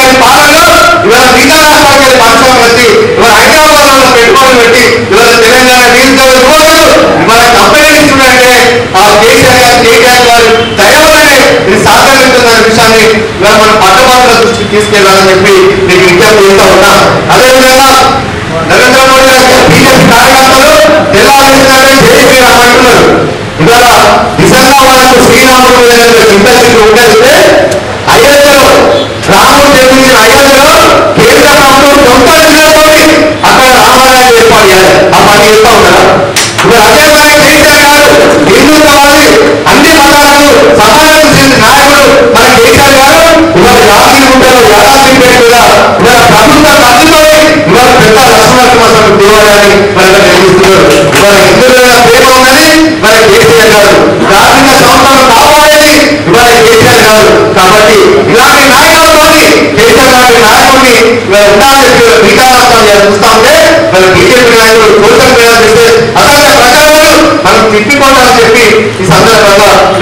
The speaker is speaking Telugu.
గారి పాలనలో ఇవాళ మిగతా రాష్ట్రాలకి పరిశ్రమలు వచ్చి ఇవాళ హైదరాబాద్ లో పెట్టుబడులు పెట్టి ఇవాళ తెలంగాణ నిరుద్యోగ యువకులు ఇవాళ కంపెనీలు ఇస్తున్నారంటే ఆ కేసీఆర్ గారు కేటీఆర్ గారు దయ వల్లనే ఇది సాధ్యమవుతున్న విషయాన్ని ఇవాళ మన పట్టభద్రుల దృష్టికి తీసుకెళ్లాలని చెప్పి మీకు విజ్ఞప్తి చేస్తా ఉన్నా అదేవిధంగా నరేంద్ర మోడీ గారు బీజేపీ కార్యకర్తలు తెలంగాణ జై శ్రీరామ్ అంటున్నారు ఇవాళ నిజంగా మనకు శ్రీరాముడు మీద చింతశక్తి ఉండేస్తే అయోధ్యలో రాముడు జన్మించిన అయోధ్యలో కేంద్ర ప్రభుత్వం సొంత నిధులతో అక్కడ రామాలయం ఏర్పాటు చేయాలి ఆ పని చేస్తా ఉన్నారా ఇప్పుడు అదే పని కేసీఆర్ గారు హిందుత్వవాది అన్ని మతాలకు సమానం చేసిన నాయకుడు మన కేసీఆర్ గారు ఇవాళ యాదగిరిగుట్టలో యాదాద్రిపేట మీద ఇవాళ ప్రభుత్వ ఖర్చుతో ఇవాళ పెద్ద లక్ష్మణ దేవాలయాన్ని మనకు నిర్మిస్తున్నారు ఇవాళ హిందువుల మీద ప్రేమ ఉన్నది మన కేసీఆర్ గారు ప్రాథమిక సంస్థలను కాపాడేది ఇవాళ కేసీఆర్ గారు కాబట్టి ఇలాంటి నాయకులతోని కేసీఆర్ గారి నాయకుడిని ఇవాళ ఉండాలని చెప్పి మిగతా రాష్ట్రాలు చూస్తా ఉంటే మన బీజేపీ నాయకులు సోషల్ మీడియా చేస్తే అసలు ప్రజలను మనం తిప్పికొట్టాలని చెప్పి ఈ సందర్భంగా